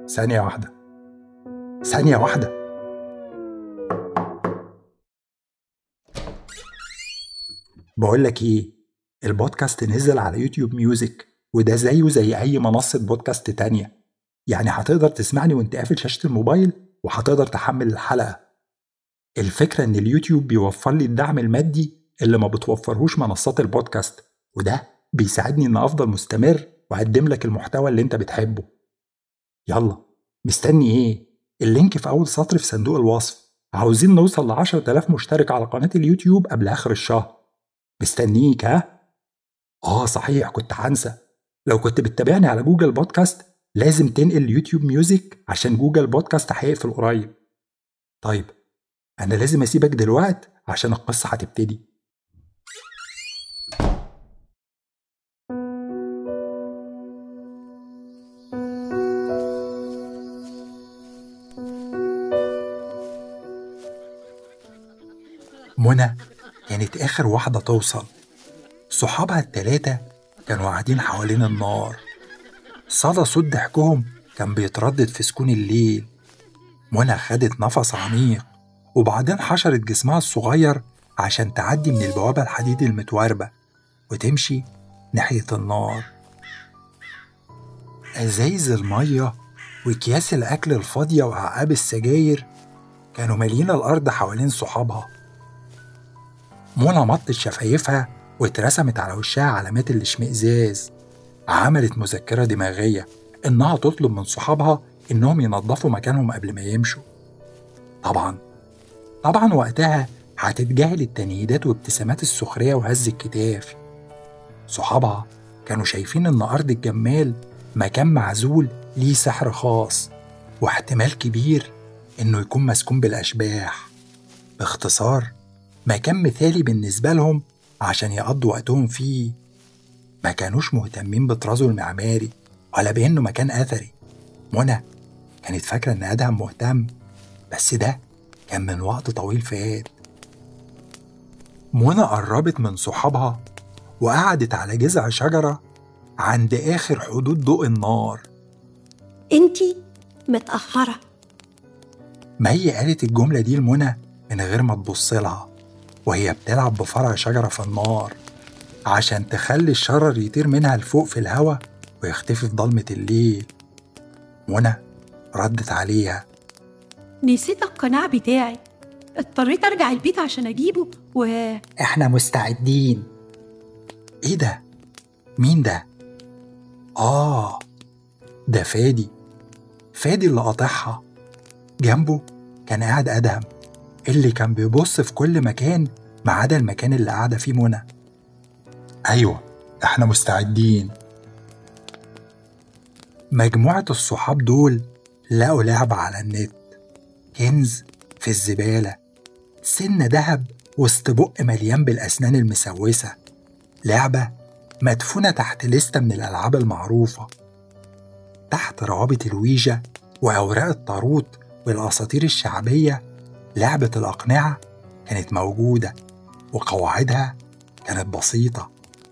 ثانية واحدة ثانية واحدة بقول لك ايه البودكاست نزل على يوتيوب ميوزك وده زيه زي اي منصة بودكاست تانية يعني هتقدر تسمعني وانت قافل شاشة الموبايل وهتقدر تحمل الحلقة الفكرة ان اليوتيوب بيوفر لي الدعم المادي اللي ما بتوفرهوش منصات البودكاست وده بيساعدني ان افضل مستمر واقدم لك المحتوى اللي انت بتحبه يلا مستني ايه اللينك في اول سطر في صندوق الوصف عاوزين نوصل ل 10000 مشترك على قناة اليوتيوب قبل اخر الشهر مستنيك ها اه صحيح كنت هنسى لو كنت بتتابعني على جوجل بودكاست لازم تنقل يوتيوب ميوزك عشان جوجل بودكاست هيقفل قريب طيب انا لازم اسيبك دلوقت عشان القصة هتبتدي منى كانت آخر واحدة توصل صحابها التلاتة كانوا قاعدين حوالين النار صدى صوت ضحكهم كان بيتردد في سكون الليل منى خدت نفس عميق وبعدين حشرت جسمها الصغير عشان تعدي من البوابة الحديد المتواربة وتمشي ناحية النار أزايز المية وأكياس الأكل الفاضية وعقاب السجاير كانوا مالين الأرض حوالين صحابها منى مطت شفايفها واترسمت على وشها علامات الاشمئزاز عملت مذكرة دماغية إنها تطلب من صحابها إنهم ينظفوا مكانهم قبل ما يمشوا طبعا طبعا وقتها هتتجاهل التنهيدات وابتسامات السخرية وهز الكتاف صحابها كانوا شايفين إن أرض الجمال مكان معزول ليه سحر خاص واحتمال كبير إنه يكون مسكون بالأشباح باختصار مكان مثالي بالنسبة لهم عشان يقضوا وقتهم فيه ما كانوش مهتمين بطرازه المعماري ولا بإنه مكان أثري منى كانت فاكرة إن أدهم مهتم بس ده كان من وقت طويل فات منى قربت من صحابها وقعدت على جذع شجرة عند آخر حدود ضوء النار انتي متأخرة مي قالت الجملة دي لمنى من غير ما تبص لها وهي بتلعب بفرع شجرة في النار عشان تخلي الشرر يطير منها لفوق في الهوا ويختفي في ضلمة الليل منى ردت عليها نسيت القناع بتاعي اضطريت ارجع البيت عشان اجيبه و احنا مستعدين ايه ده مين ده اه ده فادي فادي اللي قاطعها جنبه كان قاعد ادهم اللي كان بيبص في كل مكان ما عدا المكان اللي قاعده فيه منى ايوه احنا مستعدين مجموعة الصحاب دول لقوا لعبة على النت كنز في الزبالة سن دهب وسط بق مليان بالأسنان المسوسة لعبة مدفونة تحت لستة من الألعاب المعروفة تحت روابط الويجا وأوراق الطاروت والأساطير الشعبية لعبة الأقنعة كانت موجودة وقواعدها كانت بسيطة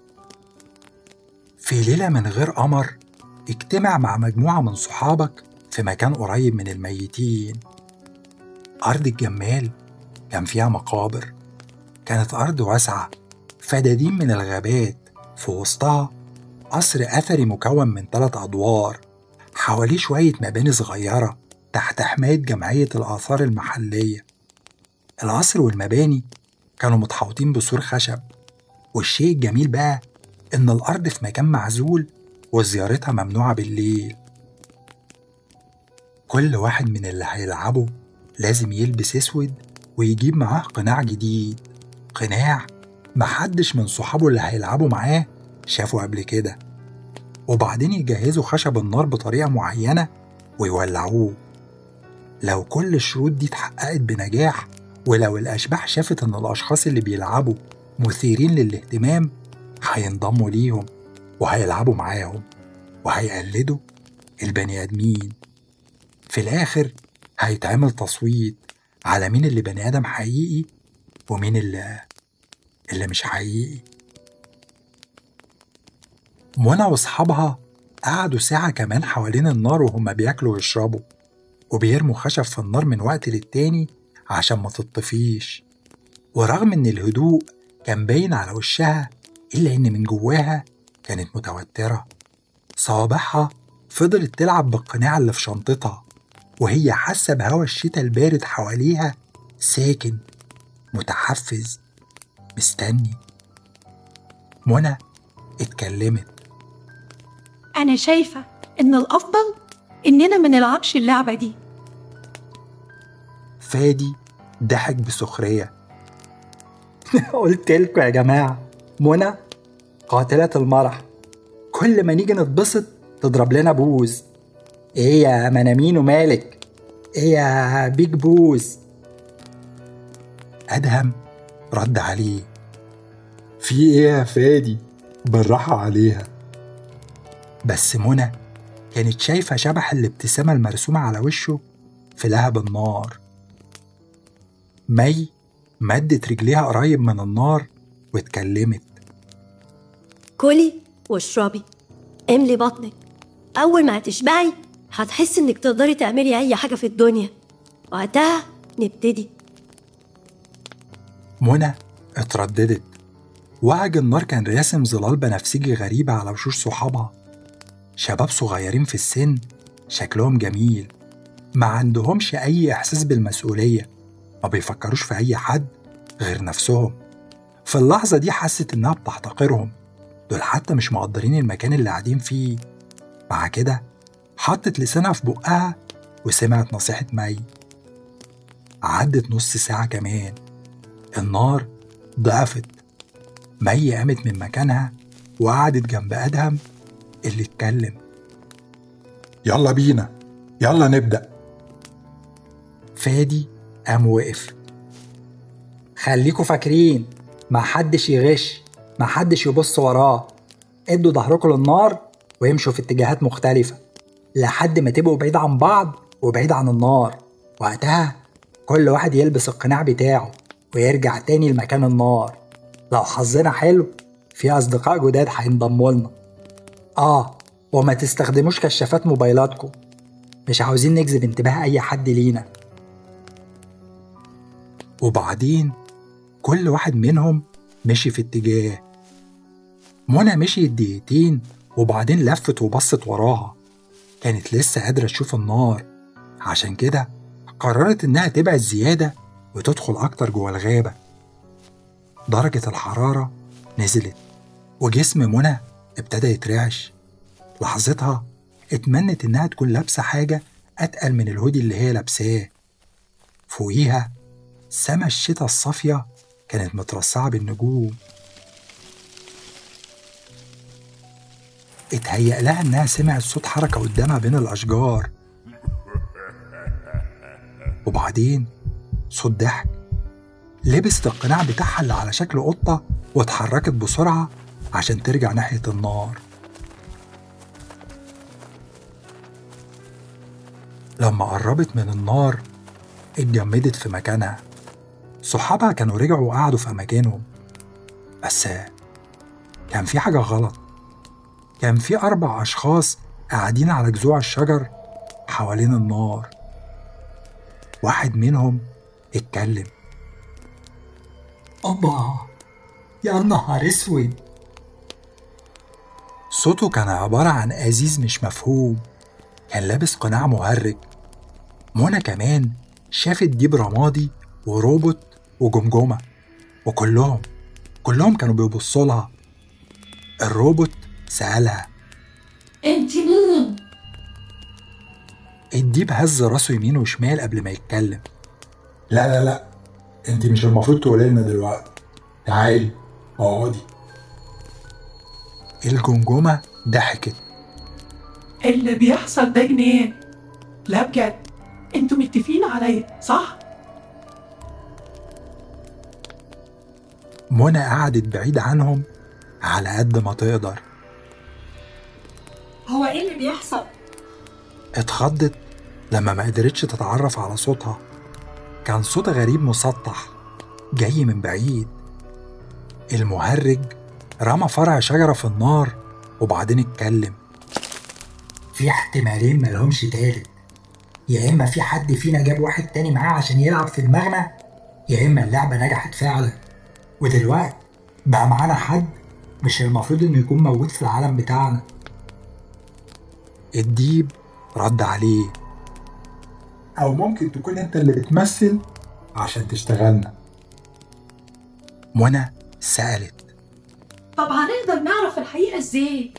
في ليلة من غير قمر اجتمع مع مجموعة من صحابك في مكان قريب من الميتين أرض الجمال كان فيها مقابر كانت أرض واسعة فدادين من الغابات في وسطها قصر أثري مكون من ثلاث أدوار حواليه شوية مباني صغيرة تحت حماية جمعية الآثار المحلية القصر والمباني كانوا متحوطين بسور خشب والشيء الجميل بقى إن الأرض في مكان معزول وزيارتها ممنوعة بالليل كل واحد من اللي هيلعبوا لازم يلبس اسود ويجيب معاه قناع جديد قناع محدش من صحابه اللي هيلعبوا معاه شافه قبل كده وبعدين يجهزوا خشب النار بطريقة معينة ويولعوه لو كل الشروط دي اتحققت بنجاح ولو الأشباح شافت إن الأشخاص اللي بيلعبوا مثيرين للاهتمام هينضموا ليهم وهيلعبوا معاهم وهيقلدوا البني آدمين في الآخر هيتعمل تصويت على مين اللي بني آدم حقيقي ومين اللي اللي مش حقيقي منى وأصحابها قعدوا ساعة كمان حوالين النار وهما بياكلوا ويشربوا وبيرموا خشب في النار من وقت للتاني عشان ما تطفيش ورغم إن الهدوء كان باين على وشها إلا إن من جواها كانت متوترة صوابعها فضلت تلعب بالقناع اللي في شنطتها وهي حاسة بهوا الشتاء البارد حواليها ساكن متحفز مستني منى اتكلمت أنا شايفة إن الأفضل إننا ما نلعبش اللعبة دي فادي ضحك بسخرية قلت لكم يا جماعة منى قاتلة المرح كل ما نيجي نتبسط تضرب لنا بوز ايه يا منامين ومالك ايه يا بيج بوز ادهم رد عليه في ايه يا فادي بالراحة عليها بس منى كانت شايفة شبح الابتسامة المرسومة على وشه في لهب النار مي مدت رجليها قريب من النار واتكلمت كلي واشربي املي بطنك أول ما هتشبعي هتحسي إنك تقدري تعملي أي حاجة في الدنيا وقتها نبتدي منى اترددت وعج النار كان راسم ظلال بنفسجي غريبة على وشوش صحابها شباب صغيرين في السن شكلهم جميل ما عندهمش أي إحساس بالمسؤولية ما بيفكروش في أي حد غير نفسهم في اللحظة دي حست إنها بتحتقرهم دول حتى مش مقدرين المكان اللي قاعدين فيه مع كده حطت لسانها في بقها وسمعت نصيحة مي عدت نص ساعة كمان النار ضعفت مي قامت من مكانها وقعدت جنب أدهم اللي اتكلم يلا بينا يلا نبدأ فادي قام وقف خليكوا فاكرين ما حدش يغش ما حدش يبص وراه ادوا ظهركم للنار ويمشوا في اتجاهات مختلفة لحد ما تبقوا بعيد عن بعض وبعيد عن النار وقتها كل واحد يلبس القناع بتاعه ويرجع تاني لمكان النار لو حظنا حلو في أصدقاء جداد هينضموا لنا آه وما تستخدموش كشافات موبايلاتكم مش عاوزين نجذب انتباه أي حد لينا وبعدين كل واحد منهم مشي في اتجاه منى مشيت دقيقتين وبعدين لفت وبصت وراها كانت لسه قادرة تشوف النار عشان كده قررت إنها تبعد زيادة وتدخل أكتر جوه الغابة درجة الحرارة نزلت وجسم منى ابتدى يترعش لحظتها اتمنت إنها تكون لابسة حاجة أتقل من الهودي اللي هي لابساه فوقيها سما الشتا الصافية كانت مترصعة بالنجوم اتهيأ لها إنها سمعت صوت حركة قدامها بين الأشجار وبعدين صوت ضحك لبست القناع بتاعها اللي على شكل قطة واتحركت بسرعة عشان ترجع ناحية النار لما قربت من النار اتجمدت في مكانها صحابها كانوا رجعوا وقعدوا في أماكنهم بس كان في حاجة غلط كان في أربع أشخاص قاعدين على جذوع الشجر حوالين النار واحد منهم اتكلم أبا يا نهار اسود صوته كان عبارة عن أزيز مش مفهوم كان لابس قناع مهرج منى كمان شافت ديب رمادي وروبوت وجمجمة وكلهم كلهم كانوا بيبصوا لها الروبوت سألها انت مين؟ الديب هز راسه يمين وشمال قبل ما يتكلم لا لا لا انت مش المفروض تقولي لنا دلوقتي تعالي اقعدي الجمجمة ضحكت اللي بيحصل ده جنان لا بجد انتوا متفقين عليا صح؟ منى قعدت بعيد عنهم على قد ما تقدر هو ايه اللي بيحصل؟ اتخضت لما ما قدرتش تتعرف على صوتها كان صوت غريب مسطح جاي من بعيد المهرج رمى فرع شجرة في النار وبعدين اتكلم في احتمالين ملهمش تالت يا إما في حد فينا جاب واحد تاني معاه عشان يلعب في دماغنا يا إما اللعبة نجحت فعلا ودلوقتي بقى معانا حد مش المفروض إنه يكون موجود في العالم بتاعنا الديب رد عليه أو ممكن تكون أنت اللي بتمثل عشان تشتغلنا منى سألت طب هنقدر نعرف الحقيقة ازاي؟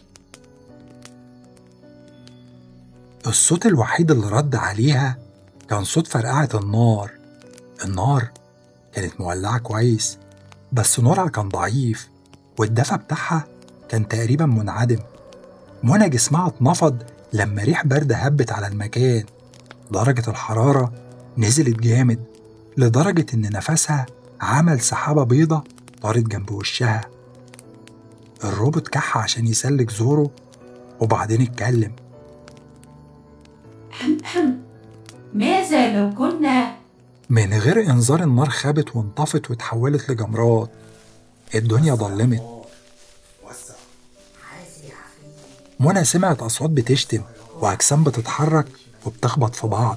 الصوت الوحيد اللي رد عليها كان صوت فرقعة النار النار كانت مولعة كويس بس نورها كان ضعيف والدفى بتاعها كان تقريبا منعدم منى جسمها اتنفض لما ريح باردة هبت على المكان درجة الحرارة نزلت جامد لدرجة إن نفسها عمل سحابة بيضة طارت جنب وشها الروبوت كح عشان يسلك زوره وبعدين اتكلم ماذا لو كنا من غير إنذار النار خابت وانطفت واتحولت لجمرات الدنيا ضلمت منى سمعت أصوات بتشتم وأجسام بتتحرك وبتخبط في بعض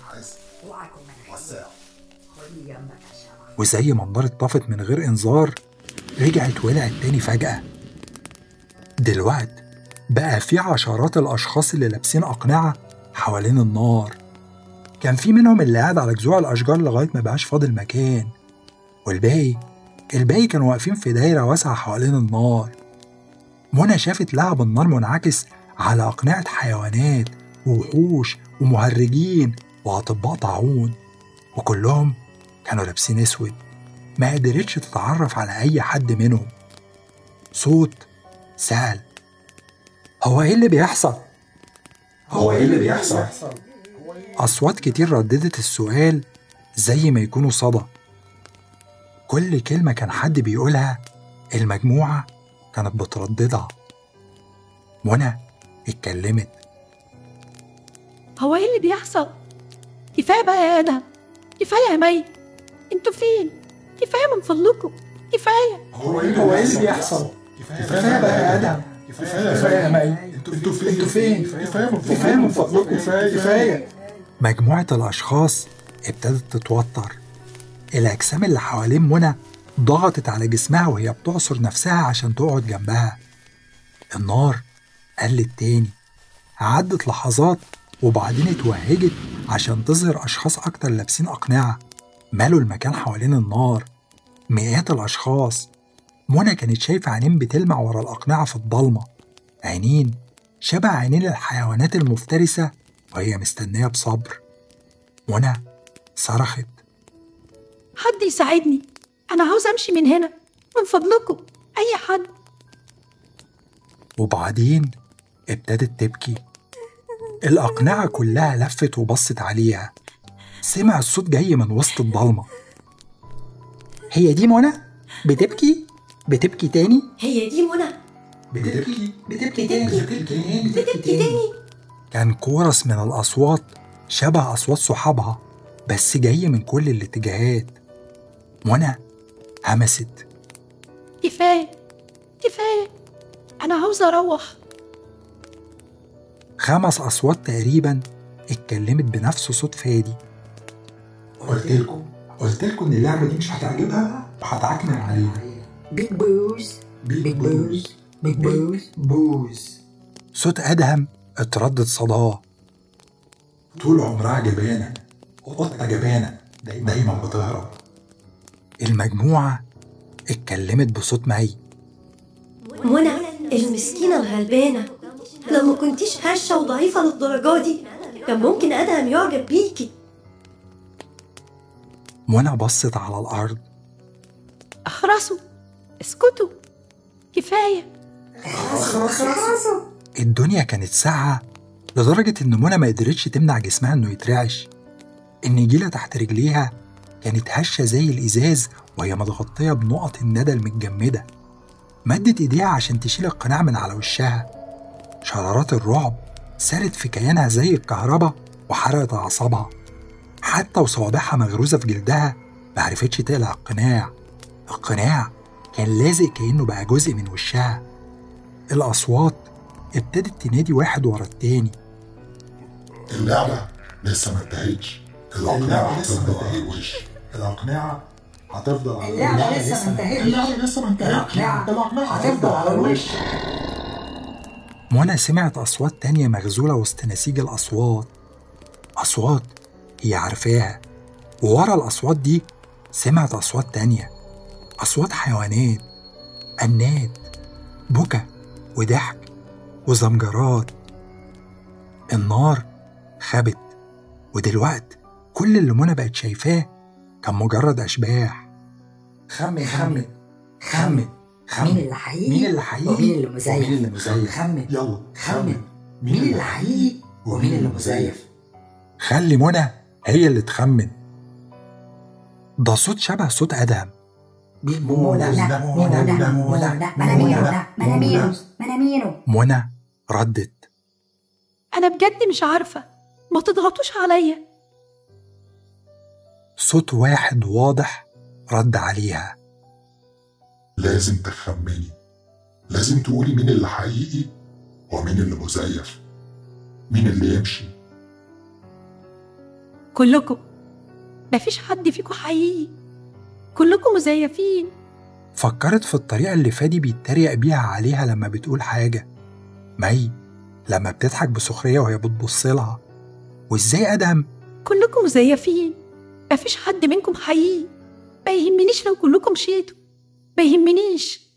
وزي ما النار اتطفت من غير إنذار رجعت ولعت تاني فجأة دلوقت بقى في عشرات الأشخاص اللي لابسين أقنعة حوالين النار كان في منهم اللي قاعد على جذوع الأشجار لغاية ما بقاش فاضل مكان والباقي الباقي كانوا واقفين في دايرة واسعة حوالين النار منى شافت لعب النار منعكس على أقنعة حيوانات ووحوش ومهرجين وأطباء طاعون وكلهم كانوا لابسين أسود ما قدرتش تتعرف على أي حد منهم صوت سأل هو إيه اللي بيحصل؟ هو إيه اللي بيحصل؟ أصوات كتير رددت السؤال زي ما يكونوا صدى كل كلمة كان حد بيقولها المجموعة كانت بترددها منى اتكلمت هو ايه اللي بيحصل؟ كفاية بقى يا ادهم كفاية يا مي انتوا فين؟ كفاية من فضلكم كفاية هو ايه اللي بيحصل؟ كفاية بقى يا ادهم كفاية يا مي انتوا فين؟ انتوا فين؟ كفاية من فضلكم كفاية مجموعة الأشخاص ابتدت تتوتر الأجسام اللي حوالين منى ضغطت على جسمها وهي بتعصر نفسها عشان تقعد جنبها النار قلت تاني عدت لحظات وبعدين اتوهجت عشان تظهر أشخاص أكتر لابسين أقنعة مالوا المكان حوالين النار مئات الأشخاص منى كانت شايفة عينين بتلمع ورا الأقنعة في الضلمة عينين شبه عينين الحيوانات المفترسة وهي مستنية بصبر منى صرخت حد يساعدني أنا عاوز أمشي من هنا من فضلكم أي حد وبعدين ابتدت تبكي الأقنعة كلها لفت وبصت عليها سمع الصوت جاي من وسط الضلمة هي دي منى؟ بتبكي؟ بتبكي تاني؟ هي دي منى بتبكي بتبكي تاني، بتبكي بتبكي تاني كان كورس من الأصوات شبه أصوات صحابها بس جاي من كل الاتجاهات منى همست كفاية كفاية أنا عاوزة أروح خمس أصوات تقريبا اتكلمت بنفس صوت فادي قلت لكم قلت لكم إن اللعبة دي مش هتعجبها وهتعكنن عليها Big booze. بيج booze. Big booze. بوز صوت أدهم اتردد صداه طول عمرها جبانة قطة جبانة دايما بتهرب المجموعة اتكلمت بصوت مي منى المسكينة الغلبانة لو ما كنتيش هشة وضعيفة للدرجة دي كان ممكن أدهم يعجب بيكي منى بصت على الأرض اخرسوا اسكتوا كفاية الدنيا كانت ساقعة لدرجة إن منى ما قدرتش تمنع جسمها إنه يترعش النجيلة تحت رجليها كانت هشة زي الإزاز وهي متغطية بنقط الندى المتجمدة مدت إيديها عشان تشيل القناع من على وشها شرارات الرعب سارت في كيانها زي الكهرباء وحرقت أعصابها حتى وصوابعها مغروزة في جلدها معرفتش تقلع القناع القناع كان لازق كأنه بقى جزء من وشها الأصوات ابتدت تنادي واحد ورا التاني اللعبة لسه ما انتهتش الأقنعة هتفضل على الوش الأقنعة هتفضل على اللعبة لسه ما انتهتش اللعبة لسه ما انتهتش الأقنعة الأقنعة هتفضل على الوش منى سمعت أصوات تانية مغزولة وسط نسيج الأصوات أصوات هي عارفاها وورا الأصوات دي سمعت أصوات تانية أصوات حيوانات أنات بكا وضحك وزمجرات النار خبت ودلوقت كل اللي منى بقت شايفاه كان مجرد أشباح خمن خمن خمن مين اللي حقيقي مين اللي حقيقي ومين اللي مزيف ومين اللي مزيف خمن يلا خمن مين اللي حقيقي ومين اللي مزيف خلي منى هي اللي تخمن ده صوت شبه صوت أدهم منى منى، منى منى، منى منى، منامينو منى، منامينو منامينو منى ردت أنا بجد مش عارفة ما تضغطوش عليا صوت واحد واضح رد عليها لازم تخمني لازم تقولي مين اللي حقيقي ومين اللي مزيف مين اللي يمشي كلكم مفيش حد فيكم حقيقي كلكم مزيفين فكرت في الطريقة اللي فادي بيتريق بيها عليها لما بتقول حاجة مي لما بتضحك بسخرية وهي بتبص لها وازاي أدهم كلكم مزيفين مفيش حد منكم حقيقي ما يهمنيش لو كلكم مشيتوا ما يهمنيش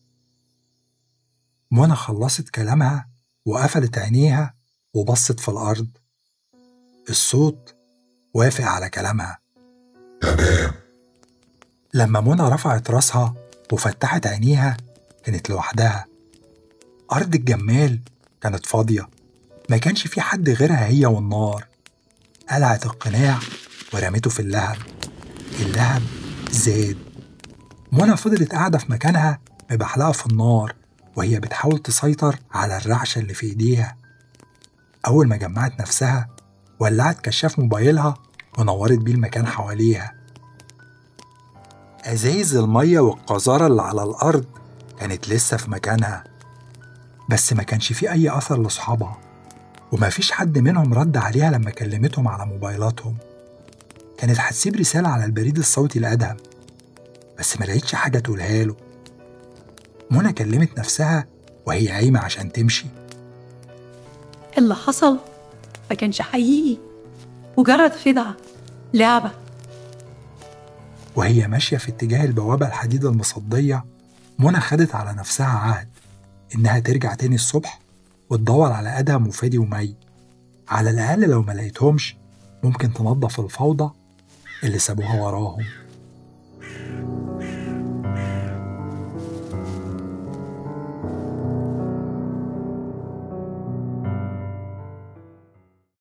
منى خلصت كلامها وقفلت عينيها وبصت في الأرض الصوت وافق على كلامها تمام لما منى رفعت راسها وفتحت عينيها كانت لوحدها أرض الجمال كانت فاضية ما كانش في حد غيرها هي والنار قلعت القناع ورمته في اللهب اللهب زاد منى فضلت قاعدة في مكانها مبحلقة في النار وهي بتحاول تسيطر على الرعشة اللي في إيديها أول ما جمعت نفسها ولعت كشاف موبايلها ونورت بيه المكان حواليها أزايز المية والقذارة اللي على الأرض كانت لسه في مكانها بس ما كانش فيه أي أثر لأصحابها وما فيش حد منهم رد عليها لما كلمتهم على موبايلاتهم كانت هتسيب رسالة على البريد الصوتي لأدهم بس ما لقيتش حاجة تقولها له منى كلمت نفسها وهي قايمة عشان تمشي اللي حصل ما كانش حقيقي مجرد خدعة لعبة وهي ماشية في اتجاه البوابة الحديد المصدية منى خدت على نفسها عهد إنها ترجع تاني الصبح وتدور على أدهم وفادي ومي على الأقل لو ما لقيتهمش ممكن تنظف الفوضى اللي سابوها وراهم